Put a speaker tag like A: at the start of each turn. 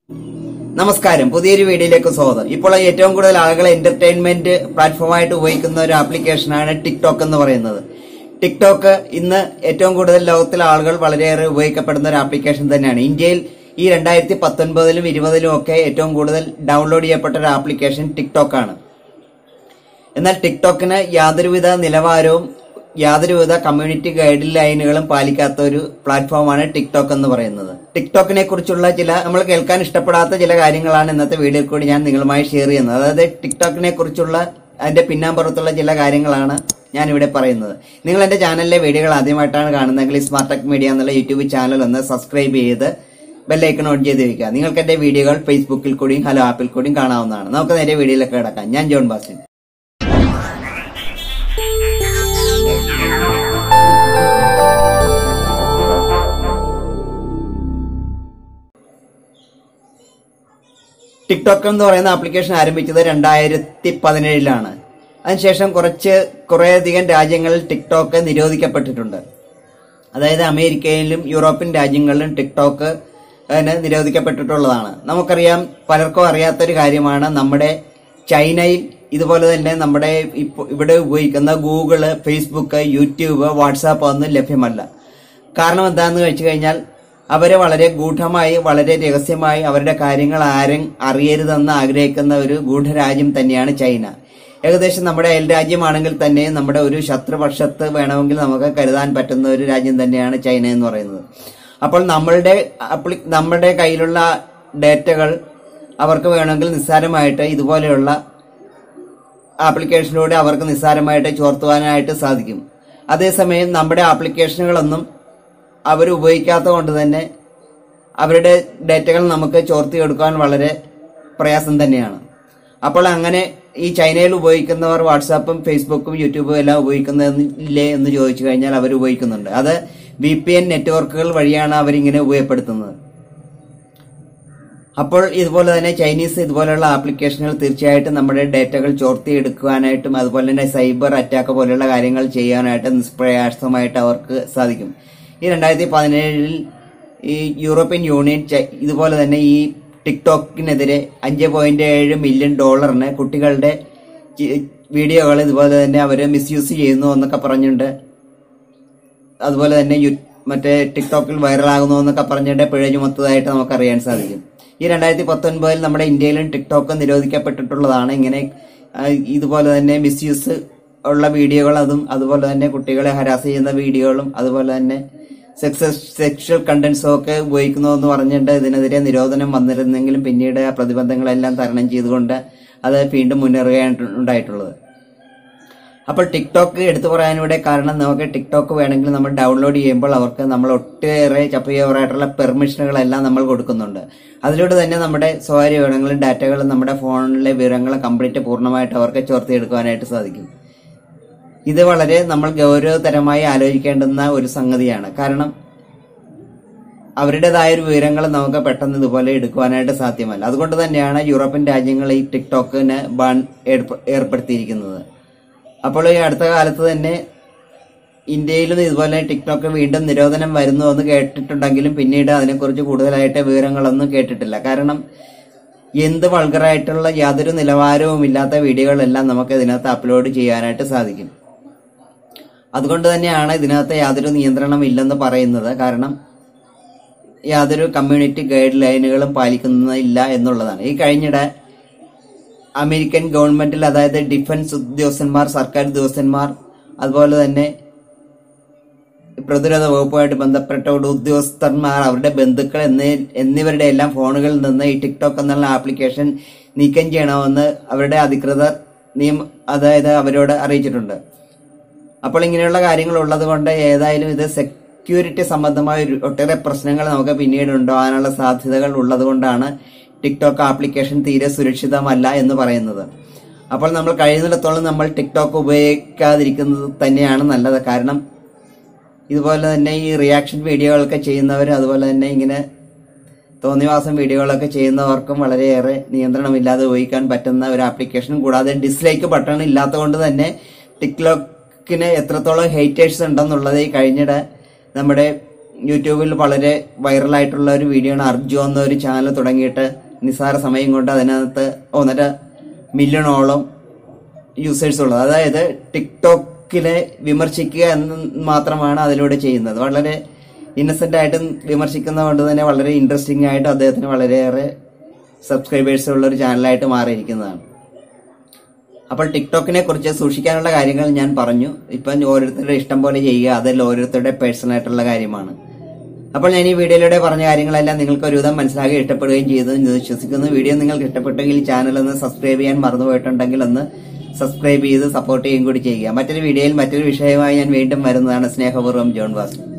A: നമസ്കാരം പുതിയൊരു വീഡിയോയിലേക്ക് സ്വാഗതം ഇപ്പോൾ ഏറ്റവും കൂടുതൽ ആളുകൾ എന്റർടൈൻമെന്റ് പ്ലാറ്റ്ഫോമായിട്ട് ഉപയോഗിക്കുന്ന ഒരു ആപ്ലിക്കേഷനാണ് ടിക്ടോക്ക് എന്ന് പറയുന്നത് ടിക്ടോക്ക് ഇന്ന് ഏറ്റവും കൂടുതൽ ലോകത്തിലെ ആളുകൾ വളരെയേറെ ഉപയോഗിക്കപ്പെടുന്ന ഒരു ആപ്ലിക്കേഷൻ തന്നെയാണ് ഇന്ത്യയിൽ ഈ രണ്ടായിരത്തി പത്തൊൻപതിലും ഇരുപതിലും ഒക്കെ ഏറ്റവും കൂടുതൽ ഡൗൺലോഡ് ചെയ്യപ്പെട്ട ഒരു ആപ്ലിക്കേഷൻ ടിക്ടോക്ക് ആണ് എന്നാൽ ടിക്ടോക്കിന് യാതൊരുവിധ നിലവാരവും യാതൊരുവിധ കമ്മ്യൂണിറ്റി ഗൈഡ് ലൈനുകളും പാലിക്കാത്ത ഒരു പ്ലാറ്റ്ഫോമാണ് ടിക്ടോക്ക് എന്ന് പറയുന്നത് ടിക്ടോക്കിനെ കുറിച്ചുള്ള ചില നമ്മൾ കേൾക്കാൻ ഇഷ്ടപ്പെടാത്ത ചില കാര്യങ്ങളാണ് ഇന്നത്തെ വീഡിയോയിൽ കൂടി ഞാൻ നിങ്ങളുമായി ഷെയർ ചെയ്യുന്നത് അതായത് ടിക്ടോക്കിനെ കുറിച്ചുള്ള അതിന്റെ പിന്നാമ്പുറത്തുള്ള ചില കാര്യങ്ങളാണ് ഞാൻ ഇവിടെ പറയുന്നത് നിങ്ങൾ എന്റെ ചാനലിലെ വീഡിയോകൾ ആദ്യമായിട്ടാണ് കാണുന്നതെങ്കിൽ സ്മാർട്ട് ടെക് മീഡിയ എന്നുള്ള യൂട്യൂബ് ചാനൽ ഒന്ന് സബ്സ്ക്രൈബ് ചെയ്ത് ബെല്ലൈക്കൺ ഓൺ ചെയ്ത് വെക്കുക നിങ്ങൾക്ക് എന്റെ വീഡിയോകൾ ഫേസ്ബുക്കിൽ കൂടിയും ഹലോ ആപ്പിൽ കൂടിയും കാണാവുന്നതാണ് നമുക്ക് നേരെ വീഡിയോയിലേക്ക് കിടക്കാം ഞാൻ ജോൺ ബാസിൻ ടിക്ടോക്ക് എന്ന് പറയുന്ന ആപ്ലിക്കേഷൻ ആരംഭിച്ചത് രണ്ടായിരത്തി പതിനേഴിലാണ് അതിനുശേഷം കുറച്ച് കുറേയധികം രാജ്യങ്ങളിൽ ടിക്ടോക്ക് നിരോധിക്കപ്പെട്ടിട്ടുണ്ട് അതായത് അമേരിക്കയിലും യൂറോപ്യൻ രാജ്യങ്ങളിലും ടിക്ടോക്ക് അതിന് നിരോധിക്കപ്പെട്ടിട്ടുള്ളതാണ് നമുക്കറിയാം പലർക്കും അറിയാത്തൊരു കാര്യമാണ് നമ്മുടെ ചൈനയിൽ ഇതുപോലെ തന്നെ നമ്മുടെ ഇപ്പൊ ഇവിടെ ഉപയോഗിക്കുന്ന ഗൂഗിള് ഫേസ്ബുക്ക് യൂട്യൂബ് വാട്സാപ്പ് ഒന്നും ലഭ്യമല്ല കാരണം എന്താണെന്ന് വെച്ച് കഴിഞ്ഞാൽ അവര് വളരെ ഗൂഢമായി വളരെ രഹസ്യമായി അവരുടെ കാര്യങ്ങൾ ആരും അറിയരുതെന്ന് ആഗ്രഹിക്കുന്ന ഒരു ഗൂഢരാജ്യം തന്നെയാണ് ചൈന ഏകദേശം നമ്മുടെ അയൽ രാജ്യമാണെങ്കിൽ തന്നെ നമ്മുടെ ഒരു ശത്രുപക്ഷത്ത് വേണമെങ്കിൽ നമുക്ക് കരുതാൻ പറ്റുന്ന ഒരു രാജ്യം തന്നെയാണ് ചൈന എന്ന് പറയുന്നത് അപ്പോൾ നമ്മളുടെ അപ്ലി നമ്മുടെ കയ്യിലുള്ള ഡേറ്റകൾ അവർക്ക് വേണമെങ്കിൽ നിസ്സാരമായിട്ട് ഇതുപോലെയുള്ള ആപ്ലിക്കേഷനിലൂടെ അവർക്ക് നിസ്സാരമായിട്ട് ചോർത്തുവാനായിട്ട് സാധിക്കും അതേസമയം നമ്മുടെ ആപ്ലിക്കേഷനുകളൊന്നും അവർ ഉപയോഗിക്കാത്തത് കൊണ്ട് തന്നെ അവരുടെ ഡേറ്റകൾ നമുക്ക് ചോർത്തിയെടുക്കാൻ വളരെ പ്രയാസം തന്നെയാണ് അപ്പോൾ അങ്ങനെ ഈ ചൈനയിൽ ഉപയോഗിക്കുന്നവർ വാട്സാപ്പും ഫേസ്ബുക്കും യൂട്യൂബും എല്ലാം ഉപയോഗിക്കുന്നില്ലേ എന്ന് ചോദിച്ചു കഴിഞ്ഞാൽ അവർ ഉപയോഗിക്കുന്നുണ്ട് അത് വി പി എൻ നെറ്റ്വർക്കുകൾ വഴിയാണ് അവരിങ്ങനെ ഉപയോഗപ്പെടുത്തുന്നത് അപ്പോൾ ഇതുപോലെ തന്നെ ചൈനീസ് ഇതുപോലെയുള്ള ആപ്ലിക്കേഷനുകൾ തീർച്ചയായിട്ടും നമ്മുടെ ഡേറ്റകൾ ചോർത്തിയെടുക്കുവാനായിട്ടും അതുപോലെ തന്നെ സൈബർ അറ്റാക്ക് പോലെയുള്ള കാര്യങ്ങൾ ചെയ്യാനായിട്ട് നിഷ്പ്രയാസമായിട്ട് അവർക്ക് സാധിക്കും ഈ രണ്ടായിരത്തി പതിനേഴിൽ ഈ യൂറോപ്യൻ യൂണിയൻ ചൈ- ഇതുപോലെ തന്നെ ഈ ടിക്ടോക്കിനെതിരെ അഞ്ച് പോയിന്റ് ഏഴ് മില്യൺ ഡോളറിന് കുട്ടികളുടെ ചി- വീഡിയോകൾ ഇതുപോലെ തന്നെ അവർ മിസ്യൂസ് ചെയ്യുന്നു എന്നൊക്കെ പറഞ്ഞുകൊണ്ട് അതുപോലെ തന്നെ യു- മറ്റേ ടിക്ടോക്കിൽ വൈറലാകുന്നു എന്നൊക്കെ പറഞ്ഞിട്ട് പിഴ ചുമത്തതായിട്ട് നമുക്ക് അറിയാൻ സാധിക്കും ഈ രണ്ടായിരത്തി പത്തൊൻപതിൽ നമ്മുടെ ഇന്ത്യയിലും ടിക്ടോക്ക് നിരോധിക്കപ്പെട്ടിട്ടുള്ളതാണ് ഇങ്ങനെ ആ, ഇതുപോലെ തന്നെ മിസ്യൂസ് ഉള്ള വീഡിയോകൾ അതും അതുപോലെ തന്നെ കുട്ടികളെ ഹരാസ് ചെയ്യുന്ന വീഡിയോകളും അതുപോലെ തന്നെ സെക്സ് സെക്ഷൽ കണ്ടന്റ്സും ഒക്കെ ഉപയോഗിക്കുന്നു എന്ന് പറഞ്ഞിട്ട് ഇതിനെതിരെ നിരോധനം വന്നിരുന്നെങ്കിലും പിന്നീട് ആ പ്രതിബന്ധങ്ങളെല്ലാം തരണം ചെയ്തുകൊണ്ട് അത് വീണ്ടും മുന്നേറുകയാണ് ഉണ്ടായിട്ടുള്ളത് അപ്പോൾ ടിക്ടോക്ക് എടുത്തു പറയാനിവിടെ കാരണം നമുക്ക് ടിക്ടോക്ക് വേണമെങ്കിൽ നമ്മൾ ഡൗൺലോഡ് ചെയ്യുമ്പോൾ അവർക്ക് നമ്മൾ ഒട്ടേറെ ചപ്പയവറായിട്ടുള്ള പെർമിഷനുകളെല്ലാം നമ്മൾ കൊടുക്കുന്നുണ്ട് അതിലൂടെ തന്നെ നമ്മുടെ സ്വകാര്യ വിവരങ്ങളും ഡാറ്റകളും നമ്മുടെ ഫോണിലെ വിവരങ്ങളും കംപ്ലീറ്റ് പൂർണ്ണമായിട്ട് അവർക്ക് ചോർത്തിയെടുക്കുവാനായിട്ട് സാധിക്കും ഇത് വളരെ നമ്മൾ ഗൗരവതരമായി ആലോചിക്കേണ്ടുന്ന ഒരു സംഗതിയാണ് കാരണം അവരുടേതായ ഒരു വിവരങ്ങൾ നമുക്ക് പെട്ടെന്ന് ഇതുപോലെ എടുക്കുവാനായിട്ട് സാധ്യമല്ല അതുകൊണ്ട് തന്നെയാണ് യൂറോപ്യൻ രാജ്യങ്ങൾ ഈ ടിക്ടോക്കിന് ബാൻ ഏർപ്പ- ഏർപ്പെടുത്തിയിരിക്കുന്നത് അപ്പോൾ ഈ അടുത്ത കാലത്ത് തന്നെ ഇന്ത്യയിലും ഇതുപോലെ ടിക്ടോക്ക് വീണ്ടും നിരോധനം വരുന്നു എന്ന് കേട്ടിട്ടുണ്ടെങ്കിലും പിന്നീട് അതിനെക്കുറിച്ച് കൂടുതലായിട്ട് വിവരങ്ങളൊന്നും കേട്ടിട്ടില്ല കാരണം എന്ത് വൾഗറായിട്ടുള്ള യാതൊരു നിലവാരവും ഇല്ലാത്ത വീഡിയോകളെല്ലാം നമുക്ക് ഇതിനകത്ത് അപ്ലോഡ് ചെയ്യാനായിട്ട് സാധിക്കും അതുകൊണ്ട് തന്നെയാണ് ഇതിനകത്ത് യാതൊരു നിയന്ത്രണം ഇല്ലെന്ന് പറയുന്നത് കാരണം യാതൊരു കമ്മ്യൂണിറ്റി ഗൈഡ് ലൈനുകളും പാലിക്കുന്നില്ല എന്നുള്ളതാണ് ഈ കഴിഞ്ഞിടെ അമേരിക്കൻ ഗവൺമെന്റിൽ അതായത് ഡിഫൻസ് ഉദ്യോഗസ്ഥന്മാർ സർക്കാർ ഉദ്യോഗസ്ഥന്മാർ അതുപോലെ തന്നെ പ്രതിരോധ വകുപ്പുമായിട്ട് ബന്ധപ്പെട്ട ഒരു ഉദ്യോഗസ്ഥന്മാർ അവരുടെ ബന്ധുക്കൾ എന്നീ എന്നിവരുടെ എല്ലാം ഫോണുകളിൽ നിന്ന് ഈ ടിക്ടോക്ക് എന്നുള്ള ആപ്ലിക്കേഷൻ നീക്കം ചെയ്യണമെന്ന് അവരുടെ അധികൃതർ നിയമ അതായത് അവരോട് അറിയിച്ചിട്ടുണ്ട് അപ്പോൾ ഇങ്ങനെയുള്ള കാര്യങ്ങൾ ഉള്ളത് കൊണ്ട് ഏതായാലും ഇത് സെക്യൂരിറ്റി സംബന്ധമായ ഒരു ഒട്ടേറെ പ്രശ്നങ്ങൾ നമുക്ക് പിന്നീട് ഉണ്ടാകാനുള്ള സാധ്യതകൾ ഉള്ളത് കൊണ്ടാണ് ടിക്ടോക്ക് ആപ്ലിക്കേഷൻ തീരെ സുരക്ഷിതമല്ല എന്ന് പറയുന്നത് അപ്പോൾ നമ്മൾ കഴിയുന്നിടത്തോളം നമ്മൾ ടിക്ടോക്ക് ഉപയോഗിക്കാതിരിക്കുന്നത് തന്നെയാണ് നല്ലത് കാരണം ഇതുപോലെ തന്നെ ഈ റിയാക്ഷൻ വീഡിയോകളൊക്കെ ചെയ്യുന്നവർ അതുപോലെ തന്നെ ഇങ്ങനെ തോന്നിവാസം വീഡിയോകളൊക്കെ ചെയ്യുന്നവർക്കും വളരെയേറെ നിയന്ത്രണമില്ലാതെ ഉപയോഗിക്കാൻ പറ്റുന്ന ഒരു ആപ്ലിക്കേഷൻ കൂടാതെ ഡിസ്ലൈക്ക് ബട്ടൺ ഇല്ലാത്തതുകൊണ്ട് തന്നെ ടിക്ടോക്കിന് എത്രത്തോളം ഹേറ്റേഴ്സ് ഉണ്ടെന്നുള്ളത് ഈ കഴിഞ്ഞിടെ നമ്മുടെ യൂട്യൂബിൽ വളരെ വൈറലായിട്ടുള്ള ഒരു വീഡിയോ ആണ് അർജു എന്ന ഒരു ചാനൽ തുടങ്ങിയിട്ട് നിസ്സാര സമയം കൊണ്ട് അതിനകത്ത് ഒന്നര മില്യണോളം യൂസേഴ്സ് ഉള്ളത് അതായത് ടിക്ടോക്കിലെ വിമർശിക്കുക എന്ന് മാത്രമാണ് അതിലൂടെ ചെയ്യുന്നത് വളരെ ഇന്നസെന്റ് ആയിട്ട് വിമർശിക്കുന്നത് കൊണ്ട് തന്നെ വളരെ ഇൻട്രസ്റ്റിംഗ് ആയിട്ട് അദ്ദേഹത്തിന് വളരെയേറെ സബ്സ്ക്രൈബേഴ്സ് ഉള്ള ഒരു ചാനലായിട്ട് മാറിയിരിക്കുന്നതാണ് അപ്പോൾ ടിക്ടോക്കിനെ കുറിച്ച് സൂക്ഷിക്കാനുള്ള കാര്യങ്ങൾ ഞാൻ പറഞ്ഞു ഇപ്പം ഓരോരുത്തരുടെ ഇഷ്ടം പോലെ ചെയ്യുക അതെല്ലാം ഓരോരുത്തരുടെ പേഴ്സണൽ ആയിട്ടുള്ള കാര്യമാണ് അപ്പോൾ ഞാൻ ഈ വീഡിയോയിലൂടെ പറഞ്ഞ കാര്യങ്ങളെല്ലാം നിങ്ങൾക്ക് ഒരുവിധം മനസ്സിലാക്കി ഇഷ്ടപ്പെടുകയും ചെയ്തു എന്ന് വിശ്വസിക്കുന്നു വീഡിയോ നിങ്ങൾക്ക് ഇഷ്ടപ്പെട്ടെങ്കിൽ ചാനൽ ഒന്ന് സബ്സ്ക്രൈബ് ചെയ്യാൻ മറന്നുപോയിട്ടുണ്ടെങ്കിൽ ഒന്ന് സബ്സ്ക്രൈബ് ചെയ്ത് സപ്പോർട്ട് ചെയ്യുകയും കൂടി ചെയ്യുക മറ്റൊരു വീഡിയോയിൽ മറ്റൊരു വിഷയമായി ഞാൻ വീണ്ടും വരുന്നതാണ് സ്നേഹപൂർവ്വം ജോൺ വാസു